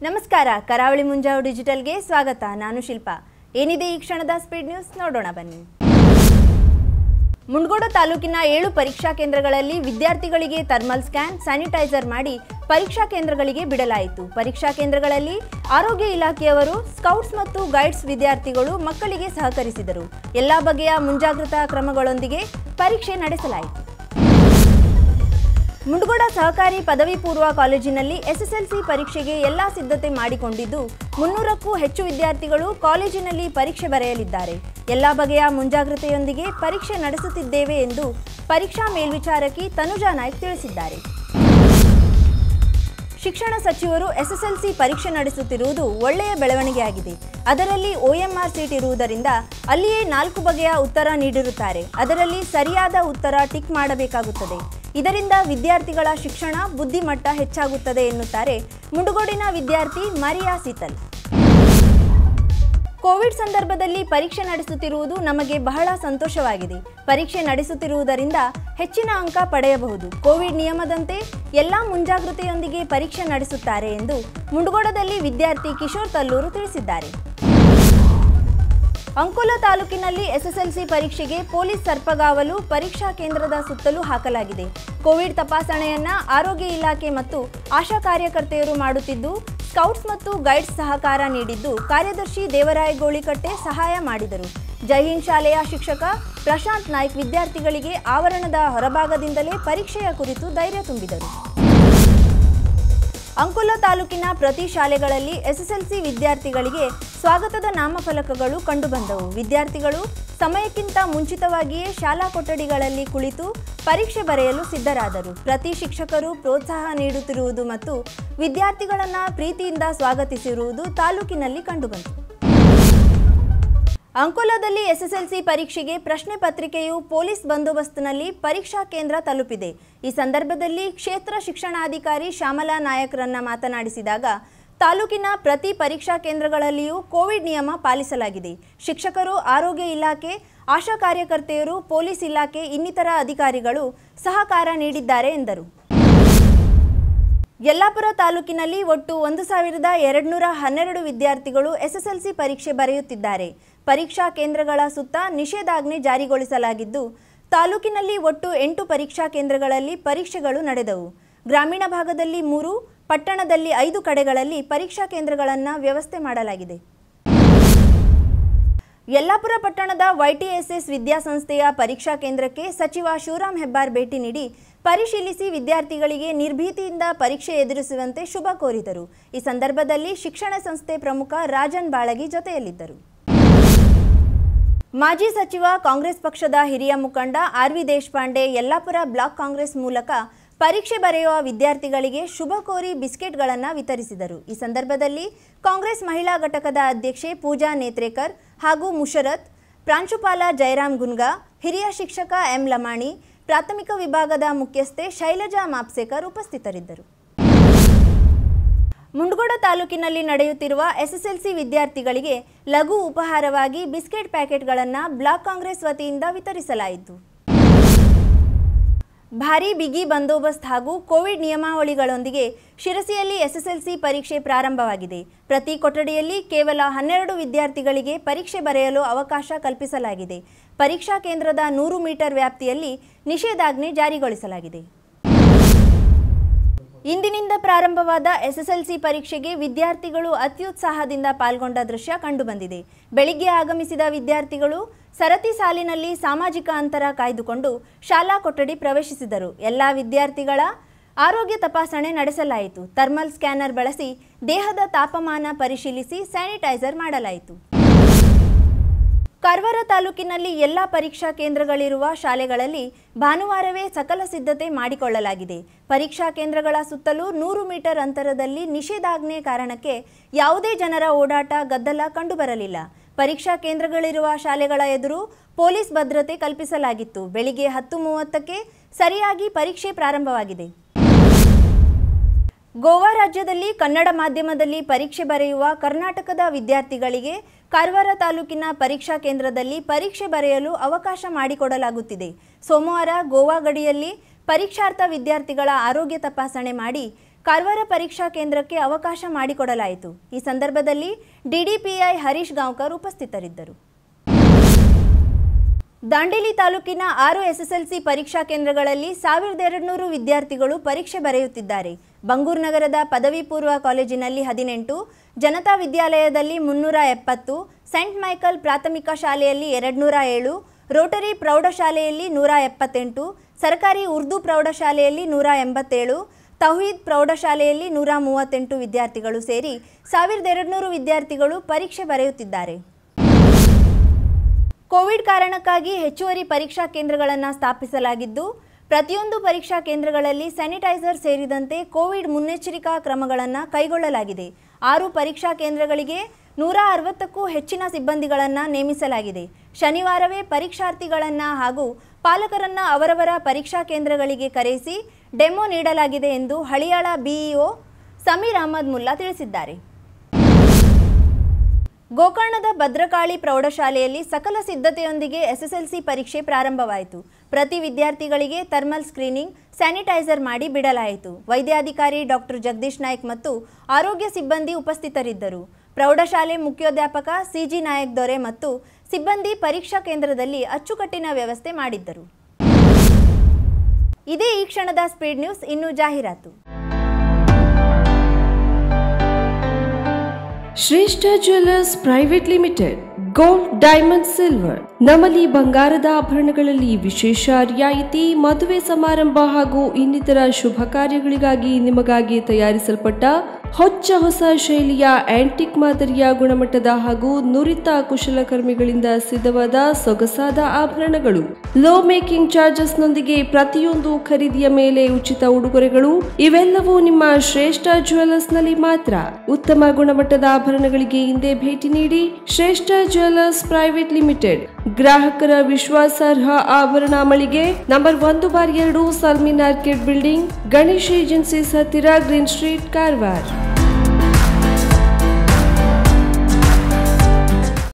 ನಮಸ್ಕಾರ ಕರಾವಳಿ ಮುಂಜಾವು ಡಿಜಿಟಲ್ಗೆ ಸ್ವಾಗತ ನಾನು ಶಿಲ್ಪ ಏನಿದೆ ಈ ಕ್ಷಣದ ಸ್ಪೀಡ್ ನ್ಯೂಸ್ ನೋಡೋಣ ಬನ್ನಿ ಮುಂಡಗೋಡ ತಾಲೂಕಿನ ಏಳು ಪರೀಕ್ಷಾ ಕೇಂದ್ರಗಳಲ್ಲಿ ವಿದ್ಯಾರ್ಥಿಗಳಿಗೆ ಥರ್ಮಲ್ ಸ್ಕ್ಯಾನ್ ಸ್ಯಾನಿಟೈಸರ್ ಮಾಡಿ ಪರೀಕ್ಷಾ ಕೇಂದ್ರಗಳಿಗೆ ಬಿಡಲಾಯಿತು ಪರೀಕ್ಷಾ ಕೇಂದ್ರಗಳಲ್ಲಿ ಆರೋಗ್ಯ ಇಲಾಖೆಯವರು ಸ್ಕೌಟ್ಸ್ ಮತ್ತು ಗೈಡ್ಸ್ ವಿದ್ಯಾರ್ಥಿಗಳು ಮಕ್ಕಳಿಗೆ ಸಹಕರಿಸಿದರು ಎಲ್ಲಾ ಬಗೆಯ ಮುಂಜಾಗ್ರತಾ ಕ್ರಮಗಳೊಂದಿಗೆ ಪರೀಕ್ಷೆ ನಡೆಸಲಾಯಿತು ಮುಂಡಗೋಡ ಸಹಕಾರಿ ಪದವಿ ಪೂರ್ವ ಕಾಲೇಜಿನಲ್ಲಿ ಎಸ್ಎಸ್ಎಲ್ಸಿ ಪರೀಕ್ಷೆಗೆ ಎಲ್ಲಾ ಸಿದ್ಧತೆ ಮಾಡಿಕೊಂಡಿದ್ದು ಮುನ್ನೂರಕ್ಕೂ ಹೆಚ್ಚು ವಿದ್ಯಾರ್ಥಿಗಳು ಕಾಲೇಜಿನಲ್ಲಿ ಪರೀಕ್ಷೆ ಬರೆಯಲಿದ್ದಾರೆ ಎಲ್ಲಾ ಬಗೆಯ ಮುಂಜಾಗ್ರತೆಯೊಂದಿಗೆ ಪರೀಕ್ಷೆ ನಡೆಸುತ್ತಿದ್ದೇವೆ ಎಂದು ಪರೀಕ್ಷಾ ಮೇಲ್ವಿಚಾರಕಿ ತನುಜಾ ನಾಯ್ಕ್ ತಿಳಿಸಿದ್ದಾರೆ ಶಿಕ್ಷಣ ಸಚಿವರು ಎಸ್ಎಸ್ಎಲ್ಸಿ ಪರೀಕ್ಷೆ ನಡೆಸುತ್ತಿರುವುದು ಒಳ್ಳೆಯ ಬೆಳವಣಿಗೆಯಾಗಿದೆ ಅದರಲ್ಲಿ ಒಎಂಆರ್ ಸೀಟ್ ಇರುವುದರಿಂದ ಅಲ್ಲಿಯೇ ನಾಲ್ಕು ಬಗೆಯ ಉತ್ತರ ನೀಡಿರುತ್ತಾರೆ ಅದರಲ್ಲಿ ಸರಿಯಾದ ಉತ್ತರ ಟಿಕ್ ಮಾಡಬೇಕಾಗುತ್ತದೆ ಇದರಿಂದ ವಿದ್ಯಾರ್ಥಿಗಳ ಶಿಕ್ಷಣ ಬುದ್ಧಿಮಟ್ಟ ಹೆಚ್ಚಾಗುತ್ತದೆ ಎನ್ನುತ್ತಾರೆ ಮುಂಡಗೋಡಿನ ವಿದ್ಯಾರ್ಥಿ ಮರಿಯಾ ಸೀತಲ್ ಕೋವಿಡ್ ಸಂದರ್ಭದಲ್ಲಿ ಪರೀಕ್ಷೆ ನಡೆಸುತ್ತಿರುವುದು ನಮಗೆ ಬಹಳ ಸಂತೋಷವಾಗಿದೆ ಪರೀಕ್ಷೆ ನಡೆಸುತ್ತಿರುವುದರಿಂದ ಹೆಚ್ಚಿನ ಅಂಕ ಪಡೆಯಬಹುದು ಕೋವಿಡ್ ನಿಯಮದಂತೆ ಎಲ್ಲಾ ಮುಂಜಾಗ್ರತೆಯೊಂದಿಗೆ ಪರೀಕ್ಷೆ ನಡೆಸುತ್ತಾರೆ ಎಂದು ಮುಂಡಗೋಡದಲ್ಲಿ ವಿದ್ಯಾರ್ಥಿ ಕಿಶೋರ್ ತಲ್ಲೂರು ತಿಳಿಸಿದ್ದಾರೆ ಅಂಕೋಲಾ ತಾಲೂಕಿನಲ್ಲಿ ಎಸ್ಎಸ್ಎಲ್ಸಿ ಪರೀಕ್ಷೆಗೆ ಪೊಲೀಸ್ ಸರ್ಪಗಾವಲು ಪರೀಕ್ಷಾ ಕೇಂದ್ರದ ಸುತ್ತಲೂ ಹಾಕಲಾಗಿದೆ ಕೋವಿಡ್ ತಪಾಸಣೆಯನ್ನ ಆರೋಗ್ಯ ಇಲಾಖೆ ಮತ್ತು ಆಶಾ ಕಾರ್ಯಕರ್ತೆಯರು ಮಾಡುತ್ತಿದ್ದು ಸ್ಕೌಟ್ಸ್ ಮತ್ತು ಗೈಡ್ಸ್ ಸಹಕಾರ ನೀಡಿದ್ದು ಕಾರ್ಯದರ್ಶಿ ದೇವರಾಯ ಗೋಳಿಕಟ್ಟೆ ಸಹಾಯ ಮಾಡಿದರು ಜೈಹಿಂದ್ ಶಾಲೆಯ ಶಿಕ್ಷಕ ಪ್ರಶಾಂತ್ ನಾಯ್ಕ್ ವಿದ್ಯಾರ್ಥಿಗಳಿಗೆ ಆವರಣದ ಹೊರಭಾಗದಿಂದಲೇ ಪರೀಕ್ಷೆಯ ಕುರಿತು ಧೈರ್ಯ ತುಂಬಿದರು ಅಂಕೋಲಾ ತಾಲೂಕಿನ ಪ್ರತಿ ಶಾಲೆಗಳಲ್ಲಿ ಎಸ್ಎಸ್ಎಲ್ಸಿ ವಿದ್ಯಾರ್ಥಿಗಳಿಗೆ ಸ್ವಾಗತದ ನಾಮಫಲಕಗಳು ಕಂಡುಬಂದವು ವಿದ್ಯಾರ್ಥಿಗಳು ಸಮಯಕ್ಕಿಂತ ಮುಂಚಿತವಾಗಿಯೇ ಶಾಲಾ ಕೊಠಡಿಗಳಲ್ಲಿ ಕುಳಿತು ಪರೀಕ್ಷೆ ಬರೆಯಲು ಸಿದ್ಧರಾದರು ಪ್ರತಿ ಶಿಕ್ಷಕರು ಪ್ರೋತ್ಸಾಹ ನೀಡುತ್ತಿರುವುದು ಮತ್ತು ವಿದ್ಯಾರ್ಥಿಗಳನ್ನ ಪ್ರೀತಿಯಿಂದ ಸ್ವಾಗತಿಸಿರುವುದು ತಾಲೂಕಿನಲ್ಲಿ ಕಂಡುಬಂತು ಅಂಕೋಲಾದಲ್ಲಿ ಎಸ್ಎಸ್ಎಲ್ಸಿ ಪರೀಕ್ಷೆಗೆ ಪ್ರಶ್ನೆ ಪತ್ರಿಕೆಯು ಪೊಲೀಸ್ ಬಂದೋಬಸ್ತ್ನಲ್ಲಿ ಪರೀಕ್ಷಾ ಕೇಂದ್ರ ತಲುಪಿದೆ ಈ ಸಂದರ್ಭದಲ್ಲಿ ಕ್ಷೇತ್ರ ಶಿಕ್ಷಣಾಧಿಕಾರಿ ಶ್ಯಾಮಲಾ ನಾಯಕ್ರನ್ನ ಮಾತನಾಡಿಸಿದಾಗ ತಾಲೂಕಿನ ಪ್ರತಿ ಪರೀಕ್ಷಾ ಕೇಂದ್ರಗಳಲ್ಲಿಯೂ ಕೋವಿಡ್ ನಿಯಮ ಪಾಲಿಸಲಾಗಿದೆ ಶಿಕ್ಷಕರು ಆರೋಗ್ಯ ಇಲಾಖೆ ಆಶಾ ಕಾರ್ಯಕರ್ತೆಯರು ಪೊಲೀಸ್ ಇಲಾಖೆ ಇನ್ನಿತರ ಅಧಿಕಾರಿಗಳು ಸಹಕಾರ ನೀಡಿದ್ದಾರೆ ಎಂದರು ಯಲ್ಲಾಪುರ ತಾಲೂಕಿನಲ್ಲಿ ಒಟ್ಟು ಒಂದು ಸಾವಿರದ ಎರಡುನೂರ ಹನ್ನೆರಡು ವಿದ್ಯಾರ್ಥಿಗಳು ಎಸ್ಎಸ್ಎಲ್ಸಿ ಪರೀಕ್ಷೆ ಬರೆಯುತ್ತಿದ್ದಾರೆ ಪರೀಕ್ಷಾ ಕೇಂದ್ರಗಳ ಸುತ್ತ ನಿಷೇಧಾಜ್ಞೆ ಜಾರಿಗೊಳಿಸಲಾಗಿದ್ದು ತಾಲೂಕಿನಲ್ಲಿ ಒಟ್ಟು ಎಂಟು ಪರೀಕ್ಷಾ ಕೇಂದ್ರಗಳಲ್ಲಿ ಪರೀಕ್ಷೆಗಳು ನಡೆದವು ಗ್ರಾಮೀಣ ಭಾಗದಲ್ಲಿ ಮೂರು ಪಟ್ಟಣದಲ್ಲಿ ಐದು ಕಡೆಗಳಲ್ಲಿ ಪರೀಕ್ಷಾ ಕೇಂದ್ರಗಳನ್ನು ವ್ಯವಸ್ಥೆ ಮಾಡಲಾಗಿದೆ ಯಲ್ಲಾಪುರ ಪಟ್ಟಣದ ವೈಟಿಎಸ್ಎಸ್ ವಿದ್ಯಾಸಂಸ್ಥೆಯ ಪರೀಕ್ಷಾ ಕೇಂದ್ರಕ್ಕೆ ಸಚಿವ ಶಿವರಾಮ್ ಹೆಬ್ಬಾರ್ ಭೇಟಿ ನೀಡಿ ಪರಿಶೀಲಿಸಿ ವಿದ್ಯಾರ್ಥಿಗಳಿಗೆ ನಿರ್ಭೀತಿಯಿಂದ ಪರೀಕ್ಷೆ ಎದುರಿಸುವಂತೆ ಶುಭ ಕೋರಿದರು ಈ ಸಂದರ್ಭದಲ್ಲಿ ಶಿಕ್ಷಣ ಸಂಸ್ಥೆ ಪ್ರಮುಖ ರಾಜನ್ ಬಾಳಗಿ ಜೊತೆಯಲ್ಲಿದ್ದರು ಮಾಜಿ ಸಚಿವ ಕಾಂಗ್ರೆಸ್ ಪಕ್ಷದ ಹಿರಿಯ ಮುಖಂಡ R V Deshpande Yellapura block Congress ಮೂಲಕ ಪರೀಕ್ಷೆ ಬರೆಯುವ ವಿದ್ಯಾರ್ಥಿಗಳಿಗೆ ಶುಭ ಕೋರಿ ಬಿಸ್ಕೆಟ್ಗಳನ್ನು ವಿತರಿಸಿದರು ಈ ಸಂದರ್ಭದಲ್ಲಿ ಕಾಂಗ್ರೆಸ್ ಮಹಿಳಾ ಘಟಕದ ಅಧ್ಯಕ್ಷೆ ಪೂಜಾ ನೇತ್ರೇಕರ್ ಹಾಗೂ ಮುಷರತ್ ಪ್ರಾಂಶುಪಾಲ ಜಯರಾಮ್ ಗುನ್ಗಾ ಹಿರಿಯ ಶಿಕ್ಷಕ ಎಂ ಲಮಾಣಿ ಪ್ರಾಥಮಿಕ ವಿಭಾಗದ ಮುಖ್ಯಸ್ಥೆ ಶೈಲಜಾ ಮಾಪ್ಸೇಕರ್ ಉಪಸ್ಥಿತರಿದ್ದರು ಮುಂಡಗೋಡ ತಾಲೂಕಿನಲ್ಲಿ ನಡೆಯುತ್ತಿರುವ ಎಸ್ಎಸ್ಎಲ್ಸಿ ವಿದ್ಯಾರ್ಥಿಗಳಿಗೆ ಲಘು ಉಪಹಾರವಾಗಿ ಬಿಸ್ಕೆಟ್ ಪ್ಯಾಕೆಟ್ಗಳನ್ನು ಬ್ಲಾಕ್ ಕಾಂಗ್ರೆಸ್ ವತಿಯಿಂದ ವಿತರಿಸಲಾಯಿತು ಭಾರೀ ಬಿಗಿ ಬಂದೋಬಸ್ತ್ ಹಾಗೂ ಕೋವಿಡ್ ನಿಯಮಾವಳಿಗಳೊಂದಿಗೆ ಶಿರಸಿಯಲ್ಲಿ ಎಸ್ಎಸ್ಎಲ್ಸಿ ಪರೀಕ್ಷೆ ಪ್ರಾರಂಭವಾಗಿದೆ ಪ್ರತಿ ಕೊಠಡಿಯಲ್ಲಿ ಕೇವಲ ಹನ್ನೆರಡು ವಿದ್ಯಾರ್ಥಿಗಳಿಗೆ ಪರೀಕ್ಷೆ ಬರೆಯಲು ಅವಕಾಶ ಕಲ್ಪಿಸಲಾಗಿದೆ ಪರೀಕ್ಷಾ ಕೇಂದ್ರದ ನೂರು ಮೀಟರ್ ವ್ಯಾಪ್ತಿಯಲ್ಲಿ ನಿಷೇಧಾಜ್ಞೆ ಜಾರಿಗೊಳಿಸಲಾಗಿದೆ ಇಂದಿನಿಂದ ಪ್ರಾರಂಭವಾದ ಎಸ್ಎಸ್ಎಲ್ಸಿ ಪರೀಕ್ಷೆಗೆ ವಿದ್ಯಾರ್ಥಿಗಳು ಅತ್ಯುತ್ಸಾಹದಿಂದ ಪಾಲ್ಗೊಂಡ ದೃಶ್ಯ ಕಂಡುಬಂದಿದೆ ಬೆಳಿಗ್ಗೆ ಆಗಮಿಸಿದ ವಿದ್ಯಾರ್ಥಿಗಳು ಸರತಿ ಸಾಲಿನಲ್ಲಿ ಸಾಮಾಜಿಕ ಅಂತರ ಕಾಯ್ದುಕೊಂಡು ಶಾಲಾ ಕೊಠಡಿ ಪ್ರವೇಶಿಸಿದರು ಎಲ್ಲ ವಿದ್ಯಾರ್ಥಿಗಳ ಆರೋಗ್ಯ ತಪಾಸಣೆ ನಡೆಸಲಾಯಿತು ಥರ್ಮಲ್ ಸ್ಕ್ಯಾನರ್ ಬಳಸಿ ದೇಹದ ತಾಪಮಾನ ಪರಿಶೀಲಿಸಿ ಸ್ಯಾನಿಟೈಸರ್ ಮಾಡಲಾಯಿತು ಕಾರವಾರ ತಾಲೂಕಿನಲ್ಲಿ ಎಲ್ಲ ಪರೀಕ್ಷಾ ಕೇಂದ್ರಗಳಿರುವ ಶಾಲೆಗಳಲ್ಲಿ ಭಾನುವಾರವೇ ಸಕಲ ಸಿದ್ಧತೆ ಮಾಡಿಕೊಳ್ಳಲಾಗಿದೆ ಪರೀಕ್ಷಾ ಕೇಂದ್ರಗಳ ಸುತ್ತಲೂ ನೂರು ಮೀಟರ್ ಅಂತರದಲ್ಲಿ ನಿಷೇಧಾಜ್ಞೆ ಕಾರಣಕ್ಕೆ ಯಾವುದೇ ಜನರ ಓಡಾಟ ಗದ್ದಲ ಕಂಡುಬರಲಿಲ್ಲ ಪರೀಕ್ಷಾ ಕೇಂದ್ರಗಳಿರುವ ಶಾಲೆಗಳ ಎದುರು ಪೊಲೀಸ್ ಭದ್ರತೆ ಕಲ್ಪಿಸಲಾಗಿತ್ತು ಬೆಳಿಗ್ಗೆ ಹತ್ತು ಮೂವತ್ತಕ್ಕೆ ಸರಿಯಾಗಿ ಪರೀಕ್ಷೆ ಪ್ರಾರಂಭವಾಗಿದೆ ಗೋವಾ ರಾಜ್ಯದಲ್ಲಿ ಕನ್ನಡ ಮಾಧ್ಯಮದಲ್ಲಿ ಪರೀಕ್ಷೆ ಬರೆಯುವ ಕರ್ನಾಟಕದ ವಿದ್ಯಾರ್ಥಿಗಳಿಗೆ ಕಾರವಾರ ತಾಲೂಕಿನ ಪರೀಕ್ಷಾ ಕೇಂದ್ರದಲ್ಲಿ ಪರೀಕ್ಷೆ ಬರೆಯಲು ಅವಕಾಶ ಮಾಡಿಕೊಡಲಾಗುತ್ತಿದೆ ಸೋಮವಾರ ಗೋವಾ ಗಡಿಯಲ್ಲಿ ಪರೀಕ್ಷಾರ್ಥ ವಿದ್ಯಾರ್ಥಿಗಳ ಆರೋಗ್ಯ ತಪಾಸಣೆ ಮಾಡಿ ಕಾರವಾರ ಪರೀಕ್ಷಾ ಕೇಂದ್ರಕ್ಕೆ ಅವಕಾಶ ಮಾಡಿಕೊಡಲಾಯಿತು ಈ ಸಂದರ್ಭದಲ್ಲಿ ಡಿಡಿಪಿಐ ಹರೀಶ್ ಗಾಂವ್ಕರ್ ಉಪಸ್ಥಿತರಿದ್ದರು ದಾಂಡೇಲಿ ತಾಲೂಕಿನ ಆರು ಎಸ್ಎಸ್ಎಲ್ಸಿ ಪರೀಕ್ಷಾ ಕೇಂದ್ರಗಳಲ್ಲಿ ಸಾವಿರದ ಎರಡುನೂರು ವಿದ್ಯಾರ್ಥಿಗಳು ಪರೀಕ್ಷೆ ಬರೆಯುತ್ತಿದ್ದಾರೆ ಬಂಗೂರು ನಗರದ ಪದವಿ ಪೂರ್ವ ಕಾಲೇಜಿನಲ್ಲಿ ಹದಿನೆಂಟು ಜನತಾ ವಿದ್ಯಾಲಯದಲ್ಲಿ ಮುನ್ನೂರ ಎಪ್ಪತ್ತು ಸೆಂಟ್ ಮೈಕಲ್ ಪ್ರಾಥಮಿಕ ಶಾಲೆಯಲ್ಲಿ ಎರಡುನೂರ ಏಳು ರೋಟರಿ ಪ್ರೌಢಶಾಲೆಯಲ್ಲಿ ನೂರ ಎಪ್ಪತ್ತೆಂಟು ಸರ್ಕಾರಿ ಉರ್ದು ಪ್ರೌಢಶಾಲೆಯಲ್ಲಿ ನೂರ ಎಂಬತ್ತೇಳು ತೌಹೀದ್ ಪ್ರೌಢಶಾಲೆಯಲ್ಲಿ ನೂರ ಮೂವತ್ತೆಂಟು ವಿದ್ಯಾರ್ಥಿಗಳು ಸೇರಿ ಸಾವಿರದ ಎರಡುನೂರು ವಿದ್ಯಾರ್ಥಿಗಳು ಪರೀಕ್ಷೆ ಬರೆಯುತ್ತಿದ್ದಾರೆ ಕೋವಿಡ್ ಕಾರಣಕ್ಕಾಗಿ ಹೆಚ್ಚುವರಿ ಪರೀಕ್ಷಾ ಕೇಂದ್ರಗಳನ್ನು ಸ್ಥಾಪಿಸಲಾಗಿದ್ದು ಪ್ರತಿಯೊಂದು ಪರೀಕ್ಷಾ ಕೇಂದ್ರಗಳಲ್ಲಿ ಸ್ಯಾನಿಟೈಸರ್ ಸೇರಿದಂತೆ ಕೋವಿಡ್ ಮುನ್ನೆಚ್ಚರಿಕಾ ಕ್ರಮಗಳನ್ನು ಕೈಗೊಳ್ಳಲಾಗಿದೆ ಆರು ಪರೀಕ್ಷಾ ಕೇಂದ್ರಗಳಿಗೆ ನೂರ ಅರವತ್ತಕ್ಕೂ ಹೆಚ್ಚಿನ ಸಿಬ್ಬಂದಿಗಳನ್ನು ನೇಮಿಸಲಾಗಿದೆ ಶನಿವಾರವೇ ಪರೀಕ್ಷಾರ್ಥಿಗಳನ್ನು ಹಾಗೂ ಪಾಲಕರನ್ನು ಅವರವರ ಪರೀಕ್ಷಾ ಕೇಂದ್ರಗಳಿಗೆ ಕರೆಸಿ ಡೆಮೋ ನೀಡಲಾಗಿದೆ ಎಂದು ಹಳಿಯಾಳ ಬಿಇಒ ಸಮೀರ್ ಅಹಮದ್ ಮುಲ್ಲಾ ತಿಳಿಸಿದ್ದಾರೆ ಗೋಕರ್ಣದ ಭದ್ರಕಾಳಿ ಪ್ರೌಢಶಾಲೆಯಲ್ಲಿ ಸಕಲ ಸಿದ್ಧತೆಯೊಂದಿಗೆ ಎಸ್ಎಸ್ಎಲ್ಸಿ ಪರೀಕ್ಷೆ ಪ್ರಾರಂಭವಾಯಿತು ಪ್ರತಿ ವಿದ್ಯಾರ್ಥಿಗಳಿಗೆ ಥರ್ಮಲ್ ಸ್ಕ್ರೀನಿಂಗ್ ಸ್ಯಾನಿಟೈಸರ್ ಮಾಡಿ ಬಿಡಲಾಯಿತು ವೈದ್ಯಾಧಿಕಾರಿ ಡಾಕ್ಟರ್ ಜಗದೀಶ್ ನಾಯ್ಕ್ ಮತ್ತು ಆರೋಗ್ಯ ಸಿಬ್ಬಂದಿ ಉಪಸ್ಥಿತರಿದ್ದರು ಪ್ರೌಢಶಾಲೆ ಮುಖ್ಯೋಧ್ಯಾಪಕ ಸಿಜಿ ನಾಯಕ್ ದೊರೆ ಮತ್ತು ಸಿಬ್ಬಂದಿ ಪರೀಕ್ಷಾ ಕೇಂದ್ರದಲ್ಲಿ ಅಚ್ಚುಕಟ್ಟಿನ ವ್ಯವಸ್ಥೆ ಮಾಡಿದ್ದರು ಇದೇ ಈ ಕ್ಷಣದ ಸ್ಪೀಡ್ ನ್ಯೂಸ್ ಇನ್ನು ಜಾಹೀರಾತು Shreshta jewellers private limited gold diamond silver ನಮ್ಮಲ್ಲಿ ಬಂಗಾರದ ಆಭರಣಗಳಲ್ಲಿ ವಿಶೇಷ ರಿಯಾಯಿತಿ ಮದುವೆ ಸಮಾರಂಭ ಹಾಗೂ ಇನ್ನಿತರ ಶುಭ ಕಾರ್ಯಗಳಿಗಾಗಿ ನಿಮಗಾಗಿ ತಯಾರಿಸಲ್ಪಟ್ಟ ಹೊಚ್ಚ ಹೊಸ ಶೈಲಿಯ ಆಂಟಿಕ್ ಮಾದರಿಯ ಗುಣಮಟ್ಟದ ಹಾಗೂ ನುರಿತ ಕುಶಲಕರ್ಮಿಗಳಿಂದ ಸಿದ್ಧವಾದ ಸೊಗಸಾದ ಆಭರಣಗಳು ಲೋ ಮೇಕಿಂಗ್ ಚಾರ್ಜಸ್ನೊಂದಿಗೆ ಪ್ರತಿಯೊಂದು ಖರೀದಿಯ ಮೇಲೆ ಉಚಿತ ಉಡುಗೊರೆಗಳು ಇವೆಲ್ಲವೂ ನಿಮ್ಮ ಶ್ರೇಷ್ಠ ಜ್ಯುವೆಲ್ಲರ್ಸ್ನಲ್ಲಿ ಮಾತ್ರ ಉತ್ತಮ ಗುಣಮಟ್ಟದ ಆಭರಣಗಳಿಗೆ ಹಿಂದೆ ಭೇಟಿ ನೀಡಿ ಶ್ರೇಷ್ಠ ಜ್ಯುವೆಲ್ಲರ್ಸ್ ಪ್ರೈವೇಟ್ ಲಿಮಿಟೆಡ್ ಗ್ರಾಹಕರ ವಿಶ್ವಾಸಾರ್ಹ ಆಭರಣ ಮಳಿಗೆ ನಂಬರ್ ಒಂದು ಬಾರ್ ಎರಡು Salmin orchid building Ganesh agencies ಹತ್ತಿರ ಗ್ರೀನ್ ಸ್ಟ್ರೀಟ್ ಕಾರವಾರ್